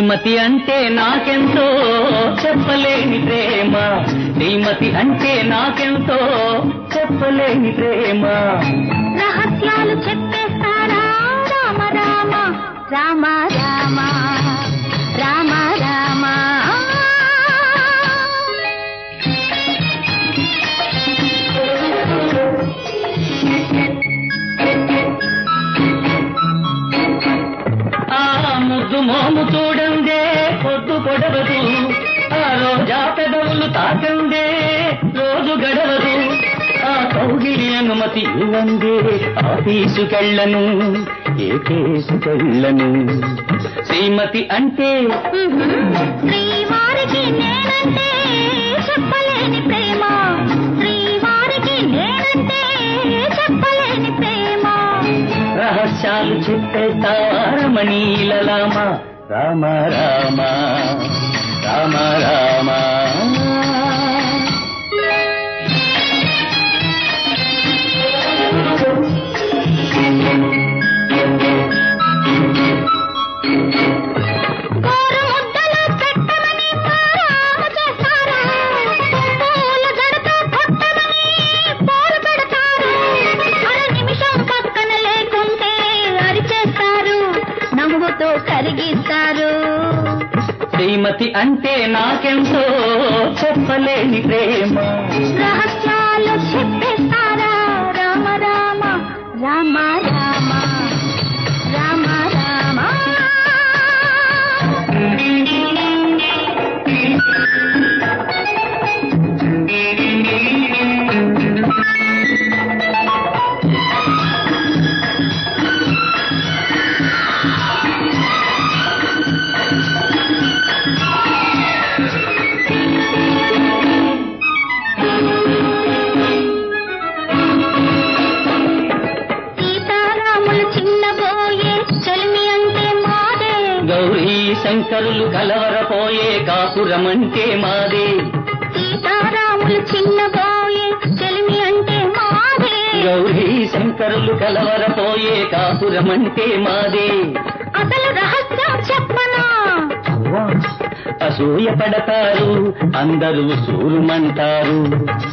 శ్రీమతి అంటే నాకెంతో చెప్పలేని ప్రేమ శ్రీమతి అంటే నాకెంతో చెప్పలేని ప్రేమ రహస్యాలు చెప్పేస్తారా రామ రామ రామ రామ రామ రామ ఆ ముద్దు మోము చూడందే పొద్దు పొడవదు ఆ రోజా పెదవులు తాకందే రోజు గడవదు ఆ కౌగిలి అనుమతి ఇవ్వందే ఆఫీసుకెళ్ళను ఏ కేసుకెళ్ళను శ్రీమతి అంటే శ్రీవారికి నేనంటే చెప్పలేని ప్రేమ శ్రీవారికి నేనంటే చెప్పలేని ప్రేమ రహస్యాలు చెప్పేస్తారమణీలలామ రామ రామ రామ రామ గోరు ముద్దలు పెట్టమని మారాము చేస్తారా పూల జడతో కొట్టమని పోరు పెడతారు అర నిమిషం పక్కన లేకుంటే అరిచేస్తారు నవ్వుతో కరిగిస్తారు శ్రీమతి అంటే నాకెంతో చెప్పలేని ప్రేమ రహస్యాలు చెప్పేస్తారా రామ రామ రామ రామ రామ రామ సీతారాములు చిన్నబోయే చలిమి అంటే మాదే గౌరీ శంకరులు కలవరపోయే కాపురమంటే మాదే సీతారాములు చిన్నబోయే చలిమి అంటే మాదే గౌరీ శంకరులు కలవరపోయే కాపురమంటే మాదే అసలు రహస్యం చెప్పనా అసూయ పడతారు అందరూ సూరుమంటారు